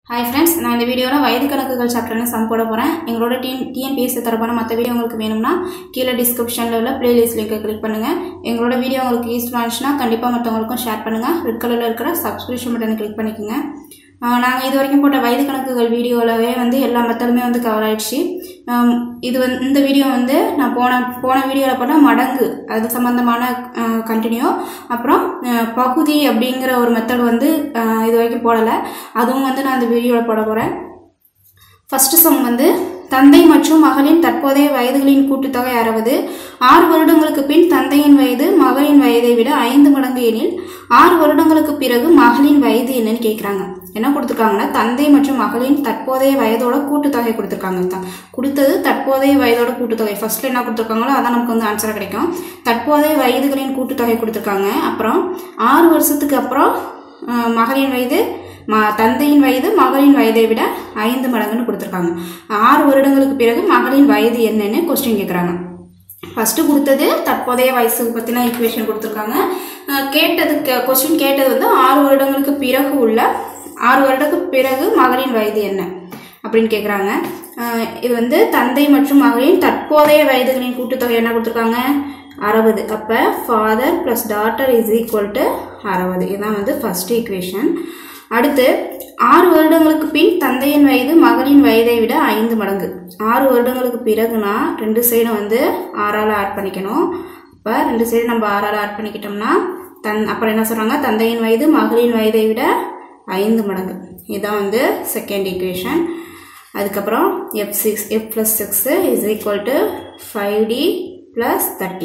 hi friends நான் இந்த வீடியோவில் வயது கணக்குகள் சாப்டர்னு சம் போட போகிறேன் எங்களோட டிஎன் டிஎன்பிஎஸ்சி தரப்பான மற்ற வீடியோ உங்களுக்கு வேணும்னா கீழே டிஸ்கிரிப்ஷனில் உள்ள பிளேலிஸ்ட் லிங்கை கிளிக் பண்ணுங்கள் எங்களோட வீடியோ உங்களுக்கு யூஸ்ஃபுல்லாக இருந்துச்சுன்னா கண்டிப்பாக மற்றவங்களுக்கும் ஷேர் பண்ணுங்கள் ரெட் கலரில் இருக்கிற சப்ஸ்கிரிப்ஷன் பட்டனை கிளிக் பண்ணிக்கோங்க நாங்கள் இது வரைக்கும் போட்ட வயது கணக்குகள் வீடியோவிலவே வந்து எல்லா மெத்தடுமே வந்து கவர் ஆயிடுச்சு ஆம், இது வந்து இந்த வீடியோ வந்து நான் போன போன வீடியோவில் போட்ட மடங்கு அது சம்மந்தமான கண்டினியூ அப்புறம் அஹ், பகுதி அப்படிங்கிற ஒரு மெத்தட் வந்து அஹ், இது வரைக்கும் போடலை அதுவும் வந்து நான் இந்த வீடியோவில் போட போகிறேன் ஃபர்ஸ்ட் சம் வந்து தந்தை மற்றும் மகளின் தற்போதைய வயதுகளின் கூட்டுத்தொகை அறுபது ஆறு வருடங்களுக்கு பின் தந்தையின் வயது மகளின் வயதை விட ஐந்து மடங்கு எனில் ஆறு வருடங்களுக்கு பிறகு மகளின் வயது என்னன்னு கேட்குறாங்க என்ன கொடுத்துருக்காங்கன்னா தந்தை மற்றும் மகளின் தற்போதைய வயதோட கூட்டுத்தொகை கொடுத்துருக்காங்க த- கொடுத்தது தற்போதைய வயதோட கூட்டுத்தொகை ஃபர்ஸ்ட்ல என்ன கொடுத்துருக்காங்களோ அதான் நமக்கு வந்து ஆன்சராக கிடைக்கும் தற்போதைய வயதுகளின் கூட்டுத்தொகை கொடுத்துருக்காங்க அப்புறம் ஆறு வருஷத்துக்கு அப்புறம் அஹ், மகளின் வயது ம தந்தையின் வயது மகளின் வயதை விட ஐந்து மடங்குன்னு கொடுத்துருக்காங்க ஆறு வருடங்களுக்கு பிறகு மகளின் வயது என்னன்னு கொஸ்டின் கேட்குறாங்க ஃபஸ்ட்டு கொடுத்தது தற்போதைய வயசு பற்றின ஈக்குவேஷன் கொடுத்துருக்காங்க அஹ் கேட்டதுக்கு கொஸ்டின் கேட்டது வந்து ஆறு வருடங்களுக்கு பிறகு உள்ள ஆறு வருடத்துக்கு பிறகு மகளின் வயது என்ன அப்படின்னு கேட்குறாங்க இது வந்து தந்தை மற்றும் மகளின் தற்போதைய வயதுகளின் கூட்டுத்தொகை என்ன கொடுத்துருக்காங்க அறுபது அப்போ father plus daughter is equal to அறுபது இதுதான் வந்து ஃபஸ்ட் ஈக்குவேஷன் அடுத்து ஆறு வருடங்களுக்கு பின் தந்தையின் வயது மகளின் வயதை விட ஐந்து மடங்கு ஆறு வருடங்களுக்கு பிறகுனா ரெண்டு சைடும் வந்து ஆறால் ஆட் பண்ணிக்கணும் இப்போ ரெண்டு சைடு நம்ம ஆறால் ஆட் பண்ணிக்கிட்டோம்னா தன் அப்புறம் என்ன சொல்கிறாங்க தந்தையின் வயது மகளின் வயதை விட ஐந்து மடங்கு இதுதான் வந்து செகண்ட் ஈக்குவேஷன் அதுக்கப்புறம் F six F plus six is equal to five T plus thirty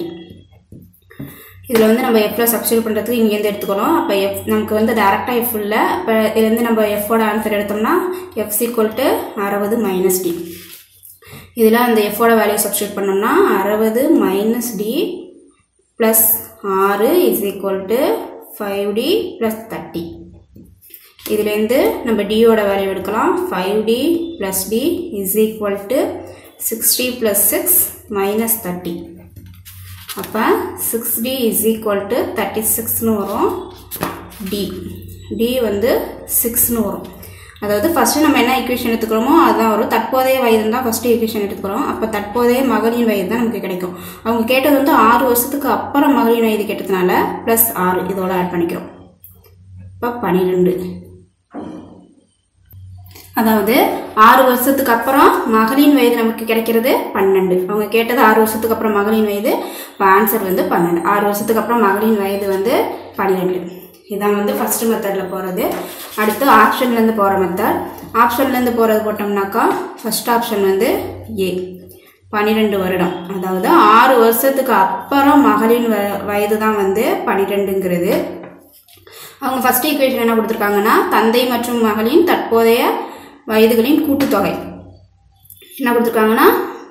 இதில் வந்து நம்ம எஃப்ல சப்ஸ்டியூட் பண்ணுறதுக்கு இங்கேருந்து எடுத்துக்கணும் அப்போ எஃப் நமக்கு வந்து டேரெக்டாக எஃப் இல்லை இப்போ இதுலேருந்து நம்ம எஃபோட ஆன்சர் எடுத்தோம்னா எஃப் ஈக்குவல் டு அறுபது மைனஸ் டி இதில் அந்த எஃபோட வேல்யூ சப்ஸ்டியூட் பண்ணோம்னா அறுபது மைனஸ் டி ப்ளஸ் ஆறு is equal to five T plus thirty இதுலேருந்து நம்ம டியோட வேல்யூ எடுக்கலாம் five T plus T is equal to sixty plus six minus thirty அப்போ six T is equal to thirty சிக்ஸ்னு வரும் டி டி வந்து சிக்ஸ்னு வரும் அதாவது ஃபஸ்ட்டு நம்ம என்ன ஈக்குவேஷன் எடுத்துக்கிறோமோ அதுதான் வரும் தற்போதைய வயது தான் ஃபஸ்ட்டு ஈக்குவேஷன் எடுத்துக்கிறோம் அப்போ தற்போதைய மகளின் வயது தான் நமக்கு கிடைக்கும் அவங்க கேட்டது வந்து ஆறு வருஷத்துக்கு அப்புறம் மகளின் வயது கேட்டதுனால ப்ளஸ் ஆறு இதோட ஆட் பண்ணிக்கிறோம் இப்போ பன்னிரெண்டு அதாவது ஆறு வருஷத்துக்கு அப்புறம் மகளின் வயது நமக்கு கிடைக்கிறது பன்னெண்டு அவங்க கேட்டது ஆறு வருஷத்துக்கு அப்புறம் மகளின் வயது இப்போ ஆன்சர் வந்து பன்னெண்டு ஆறு வருஷத்துக்கு அப்புறம் மகளின் வயது வந்து பன்னிரெண்டு இதான் வந்து ஃபர்ஸ்ட் மெத்தடில் போகிறது அடுத்து ஆப்ஷன்லேருந்து போகிற மெத்தட் ஆப்ஷன்லேருந்து போகிறது போட்டோம்னாக்கா ஃபர்ஸ்ட் ஆப்ஷன் வந்து ஏ பன்னிரெண்டு வருடம் அதாவது ஆறு வருஷத்துக்கு அப்புறம் மகளின் வ வயது தான் வந்து பன்னிரெண்டுங்கிறது அவங்க ஃபர்ஸ்ட் ஈக்குவேஷன் என்ன கொடுத்துருக்காங்கன்னா தந்தை மற்றும் மகளின் தற்போதைய வயதுகளின் கூட்டுத்தொகை என்ன கொடுத்துருக்காங்கன்னா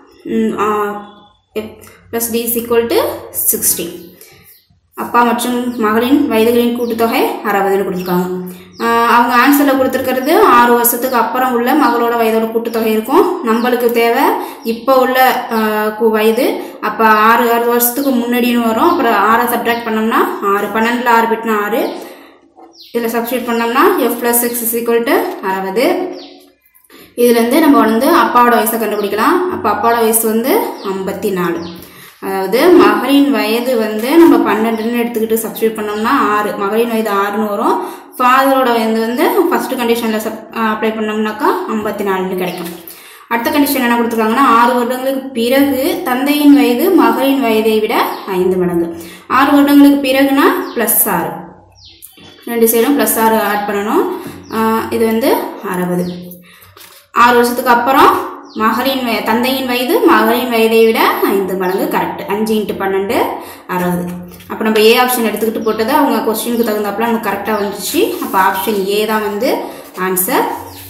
plus T is equal to sixty அப்பா மற்றும் மகளின் வயதுகளின் கூட்டுத்தொகை அறுபதுன்னு கொடுத்துருக்காங்க ஆஹ் அவங்க ஆன்சரில் கொடுத்துருக்கிறது ஆறு வருஷத்துக்கு அப்புறம் உள்ள மகளோட வயதோட கூட்டுத்தொகை இருக்கும் நம்மளுக்கு தேவை இப்போ உள்ள ஆஹ் கு- வயது அப்போ ஆறு ஆறு வருஷத்துக்கு முன்னாடின்னு வரும் அப்புறம் ஆறை சப்ட்ராக்ட் பண்ணோம்னா ஆறு பன்னெண்டில் ஆறு பிட்னா ஆறு இதில் சப்ஸ்டியூட் பண்ணோம்னா F plus six is equal to அறுபது இதுலேருந்து நம்ம வந்து அப்பாவோட வயசை கண்டுபிடிக்கலாம் அப்போ அப்பாவோட வயசு வந்து ஐம்பத்தி நாலு அதாவது மகளின் வயது வந்து நம்ம பன்னெண்டுன்னு எடுத்துக்கிட்டு சப்ஸ்டியூட் பண்ணோம்னா ஆறு மகளின் வயது ஆறுன்னு வரும் ஃபாதரோட வயது வந்து ஃபர்ஸ்ட் கண்டிஷனில் சப் அப்ளை பண்ணோம்னாக்கா ஐம்பத்தி நாலுன்னு கிடைக்கும் அடுத்த கண்டிஷன் என்ன கொடுத்துருக்காங்கன்னா ஆறு வருடங்களுக்கு பிறகு தந்தையின் வயது மகளின் வயதை விட ஐந்து மடங்கு ஆறு வருடங்களுக்கு பிறகுனா ப்ளஸ் ஆறு ரெண்டு சைடும் ப்ளஸ் ஆறு ஆட் பண்ணணும் ஆஹ் இது வந்து அறுபது ஆறு வருஷத்துக்கு அப்புறம் மகளின் வய தந்தையின் வயது மகளின் வயதை விட ஐந்து மடங்கு கரெக்ட் அஞ்சு இன்ட்டு பன்னெண்டு அறுபது அப்போ நம்ம ஏ ஆப்ஷன் எடுத்துக்கிட்டு போட்டது அவங்க கொஸ்டினுக்கு தகுந்தாப்புல நமக்கு கரெக்டாக வந்துச்சு அப்போ ஆப்ஷன் ஏ தான் வந்து ஆன்சர்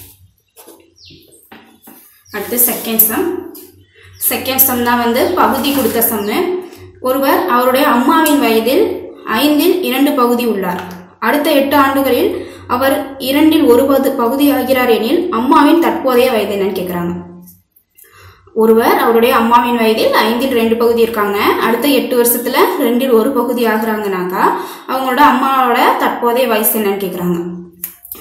அடுத்து செகண்ட் சம் செகண்ட் சம் தான் வந்து பகுதி கொடுத்த சம்மு ஒருவர் அவருடைய அம்மாவின் வயதில் ஐந்தில் இரண்டு பகுதி உள்ளார் அடுத்த எட்டு ஆண்டுகளில் அவர் இரண்டில் ஒரு பகுதி பகுதி ஆகிறார் எனில் அம்மாவின் தற்போதைய வயது என்னன்னு கேட்குறாங்க ஒருவர் அவருடைய அம்மாவின் வயதில் ஐந்தில் ரெண்டு பகுதி இருக்காங்க அடுத்த எட்டு வருஷத்துல ரெண்டில் ஒரு பகுதி ஆகுறாங்கனாக்கா அவங்களோட அம்மாவோட தற்போதைய வயசு என்னன்னு கேட்குறாங்க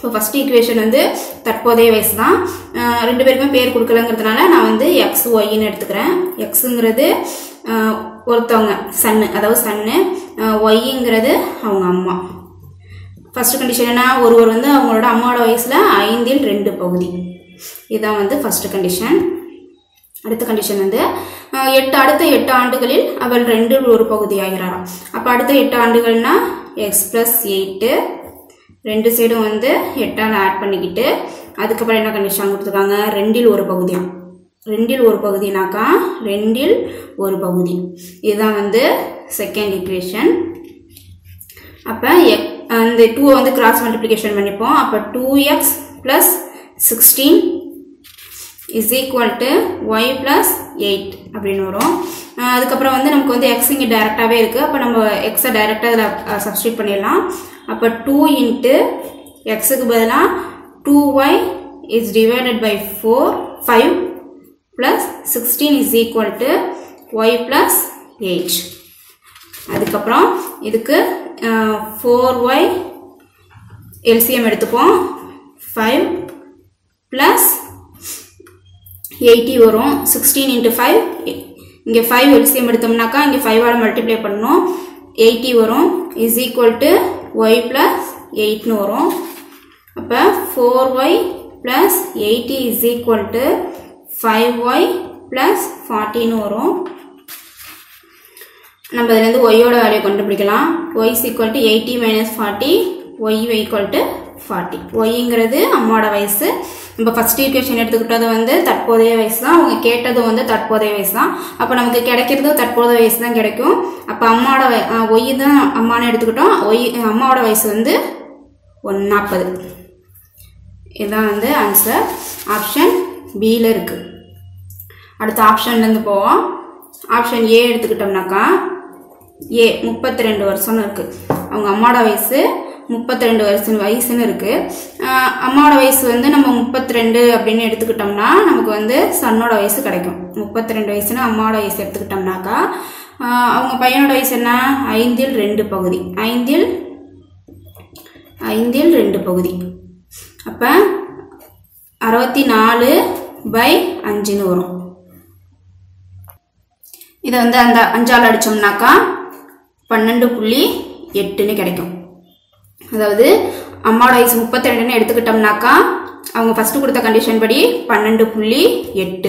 இப்போ ஃபஸ்ட் ஈக்குவேஷன் வந்து தற்போதைய வயசு தான் அஹ் ரெண்டு பேருக்குமே பேர் கொடுக்கலங்கிறதுனால நான் வந்து எக்ஸ் ஒய்ன்னு எடுத்துக்கிறேன் எக்ஸுங்கிறது ஒருத்தவங்க சன்னு அதாவது சன்னு ஒய்ங்கிறது அவங்க அம்மா ஃபர்ஸ்ட் கண்டிஷன் என்ன ஒருவர் வந்து அவங்களோட அம்மாவோட வயசில் ஐந்தில் ரெண்டு பகுதி இதுதான் வந்து ஃபர்ஸ்ட் கண்டிஷன் அடுத்த கண்டிஷன் வந்து அஹ், எட்டு அடுத்த எட்டு ஆண்டுகளில் அவள் ரெண்டில் ஒரு பகுதி ஆகிறாராம் அப்போ அடுத்த எட்டு ஆண்டுகள்னா எக்ஸ் ப்ளஸ் எயிட்டு ரெண்டு சைடும் வந்து எட்டால் ஆட் பண்ணிக்கிட்டு அதுக்கப்புறம் என்ன கண்டிஷன் கொடுத்துருக்காங்க ரெண்டில் ஒரு பகுதியாம் ரெண்டில் ஒரு பகுதினாக்கா ரெண்டில் ஒரு பகுதி இதுதான் வந்து செகண்ட் ஈக்குவேஷன் அப்போ எக் அந்த டூவை வந்து கிராஸ் மல்டிப்ளிகேஷன் பண்ணிப்போம் அப்போ two X plus sixteen is equal to Y plus eight அப்படின்னு வரும் அஹ் அதுக்கப்புறம் வந்து நமக்கு வந்து எக்ஸ் இங்கே டேரெக்டாகவே இருக்குது அப்போ நம்ம எக்ஸை டேரெக்டாக இதில் சப்ஸ்டியூட் பண்ணிடலாம் அப்போ டூ இன்ட்டு எக்ஸுக்கு பதிலாக two Y is divided by four five plus sixteen is equal to Y plus eight அதுக்கப்புறம் இதுக்கு ஃபோர் ஒய் எல்சிஎம் எடுத்துப்போம் ஃபைவ் ப்ளஸ் எயிட்டி வரும் சிக்ஸ்டீன் இன்ட்டு ஃபைவ் இங்கே ஃபைவ் எல்சிஎம் எடுத்தோம்னாக்கா இங்கே ஃபைவால் மல்டிப்ளை பண்ணணும் எயிட்டி வரும் is equal to Y plus எயிட்னு வரும் அப்போ four Y plus eighty is equal to five Y plus ஃபார்ட்டின்னு வரும் நம்ம இதுலேருந்து ஒய்யோட வேல்யூ கண்டுபிடிக்கலாம் Y is equal to eighty minus forty Y equal to forty ஒய்ங்கிறது அம்மாவோட வயசு நம்ம ஃபஸ்ட் ஈக்குவேஷன் எடுத்துக்கிட்டது வந்து தற்போதைய வயசு தான் அவங்க கேட்டது வந்து தற்போதைய வயசு தான் அப்போ நமக்கு கிடைக்கிறது தற்போதைய வயசு தான் கிடைக்கும் அப்போ அம்மாவோட வய- ஆ, ஒய் தான் அம்மான்னு எடுத்துக்கிட்டோம் ஒய் அம்மாவோட வயசு வந்து ஒன் நாற்பது இதுதான் வந்து ஆன்சர் ஆப்ஷன் பியில் இருக்குது அடுத்த ஆப்ஷன்லேருந்து போவோம் ஆப்ஷன் ஏ எடுத்துக்கிட்டோம்னாக்கா ஏ முப்பத்தி ரெண்டு வருஷம்னு இருக்குது அவங்க அம்மாவோட வயசு முப்பத்தி ரெண்டு வயசு வயசுன்னு இருக்குது அம்மாவோட வயசு வந்து நம்ம முப்பத்தி ரெண்டு அப்படின்னு எடுத்துக்கிட்டோம்னா நமக்கு வந்து சன்னோட வயசு கிடைக்கும் முப்பத்தி ரெண்டு வயசுன்னு அம்மாவோட வயசு எடுத்துக்கிட்டோம்னாக்கா ஆஹ் அவங்க பையனோட வயசு என்ன ஐந்தில் ரெண்டு பகுதி ஐந்தில் ஐந்தில் ரெண்டு பகுதி அப்போ அறுபத்தி நாலு பை அஞ்சுன்னு வரும் இதை வந்து அந்த அஞ்சால் அடித்தோம்னாக்கா பன்னெண்டு புள்ளி எட்டுன்னு கிடைக்கும் அதாவது அம்மாவோட வயசு முப்பத்தி ரெண்டுன்னு எடுத்துக்கிட்டோம்னாக்கா அவங்க ஃபஸ்ட்டு கொடுத்த கண்டிஷன் படி பன்னெண்டு புள்ளி எட்டு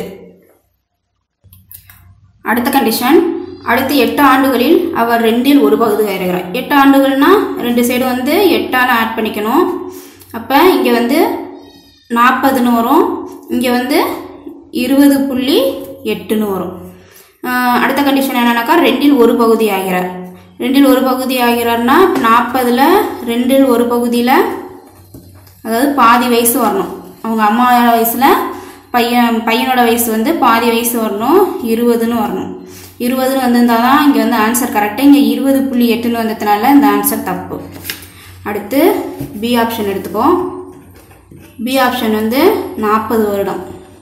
அடுத்த கண்டிஷன் அடுத்த எட்டு ஆண்டுகளில் அவர் ரெண்டில் ஒரு பகுதி வருகிறார் எட்டு ஆண்டுகள்னா ரெண்டு சைடு வந்து எட்டால் ஆட் பண்ணிக்கணும் அப்போ இங்கே வந்து நாற்பதுன்னு வரும் இங்கே வந்து இருபது புள்ளி எட்டுன்னு வரும் ஆஹ் அடுத்த கண்டிஷன் என்னன்னாக்கா ரெண்டில் ஒரு பகுதி ஆகிறார் ரெண்டில் ஒரு பகுதி ஆகிறார்னா நாற்பதில் ரெண்டில் ஒரு பகுதியில் அதாவது பாதி வயசு வரணும் அவங்க அம்மா வயசில் பையன் பையனோட வயசு வந்து பாதி வயசு வரணும் இருபதுன்னு வரணும் இருபதுன்னு வந்திருந்தால் தான் இங்கே வந்து ஆன்சர் கரெக்டாக இங்கே இருபது புள்ளி எட்டுன்னு வந்ததுனால இந்த ஆன்சர் தப்பு அடுத்து பி ஆப்ஷன் எடுத்துப்போம் பி ஆப்ஷன் வந்து நாற்பது வருடம்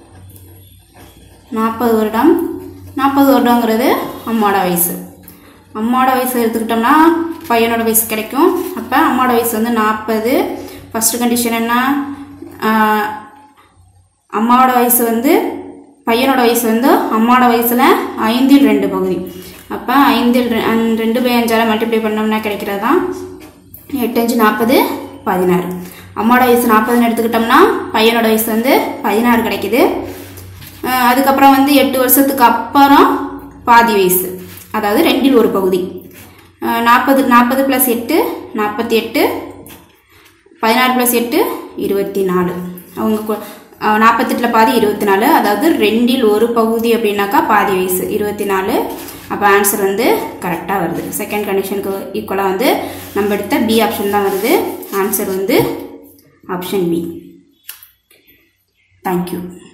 நாற்பது வருடம் நாற்பது வருடங்கிறது அம்மாவோட வயசு அம்மாவோட வயசு எடுத்துக்கிட்டோம்னா பையனோட வயசு கிடைக்கும் அப்போ அம்மாவோட வயசு வந்து நாற்பது ஃபஸ்ட்டு கண்டிஷன் என்ன ஆஹ், அம்மாவோட வயசு வந்து பையனோட வயசு வந்து அம்மாவோட வயசில் ஐந்தில் ரெண்டு பகுதி அப்போ ஐந்தில் ரெ- அந் ரெண்டு பை அஞ்சால் மல்டிப்ளை பண்ணோம்னா கிடைக்கிறது தான் எட்டு அஞ்சு நாற்பது பதினாறு அம்மாவோட வயசு நாற்பதுன்னு எடுத்துக்கிட்டோம்னா பையனோட வயசு வந்து பதினாறு கிடைக்குது அஹ் அதுக்கப்புறம் வந்து எட்டு வருஷத்துக்கு அப்புறம் பாதி வயசு அதாவது ரெண்டில் ஒரு பகுதி நாற்பது நாற்பது ப்ளஸ் எட்டு நாற்பத்தி எட்டு பதினாறு ப்ளஸ் எட்டு இருபத்தி நாலு அவங்க நாற்பத்தெட்டில் பாதி இருபத்தி நாலு அதாவது ரெண்டில் ஒரு பகுதி அப்படின்னாக்கா பாதி வயசு இருபத்தி நாலு அப்போ ஆன்சர் வந்து கரெக்டாக வருது செகண்ட் கண்டிஷனுக்கு ஈக்குவலாக வந்து நம்ம எடுத்த பி ஆப்ஷன் தான் வருது ஆன்சர் வந்து ஆப்ஷன் பி தேங்க்யூ